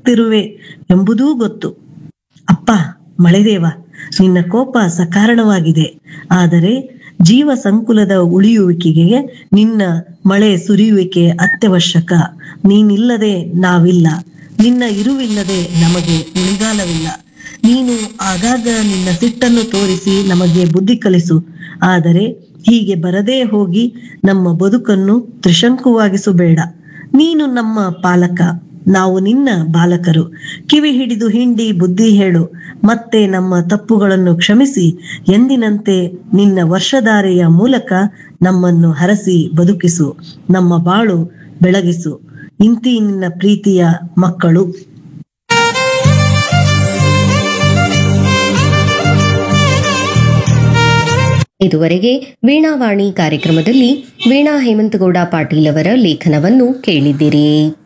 ಸತ್ತಿರುವೆ ಎಂಬುದೂ ಗೊತ್ತು ಅಪ್ಪ ಮಳೆದೇವ ನಿನ್ನ ಕೋಪ ಸಕಾರಣವಾಗಿದೆ ಆದರೆ ಜೀವ ಸಂಕುಲದ ಉಳಿಯುವಿಕೆಗೆ ನಿನ್ನ ಮಳೆ ಸುರಿಯುವಿಕೆ ಅತ್ಯವಶ್ಯಕ ನೀನಿಲ್ಲದೆ ನಾವಿಲ್ಲ ನಿನ್ನ ಇರುವಿಲ್ಲದೆ ನಮಗೆ ಉಳಿಗಾಲವಿಲ್ಲ ನೀನು ಆಗಾಗ ನಿನ್ನ ಸಿಟ್ಟನ್ನು ತೋರಿಸಿ ನಮಗೆ ಬುದ್ಧಿ ಕಲಿಸು ಆದರೆ ಹೀಗೆ ಬರದೇ ಹೋಗಿ ನಮ್ಮ ಬದುಕನ್ನು ತ್ರಿಶಂಕುವಾಗಿಸಬೇಡ ನೀನು ನಮ್ಮ ಪಾಲಕ ನಾವು ನಿನ್ನ ಬಾಲಕರು ಕಿವಿ ಹಿಡಿದು ಹಿಂಡಿ ಬುದ್ಧಿ ಹೇಳು ಮತ್ತೆ ನಮ್ಮ ತಪ್ಪುಗಳನ್ನು ಕ್ಷಮಿಸಿ ಎಂದಿನಂತೆ ನಿನ್ನ ವರ್ಷಧಾರೆಯ ಮೂಲಕ ನಮ್ಮನ್ನು ಹರಸಿ ಬದುಕಿಸು ನಮ್ಮ ಬಾಳು ಬೆಳಗಿಸು ಇಂತಿ ನಿನ್ನ ಪ್ರೀತಿಯ ಮಕ್ಕಳು ಇದುವರೆಗೆ ವೀಣಾವಾಣಿ ಕಾರ್ಯಕ್ರಮದಲ್ಲಿ ವೀಣಾ ಹೇಮಂತಗೌಡ ಪಾಟೀಲ್ ಅವರ ಲೇಖನವನ್ನು ಕೇಳಿದಿರಿ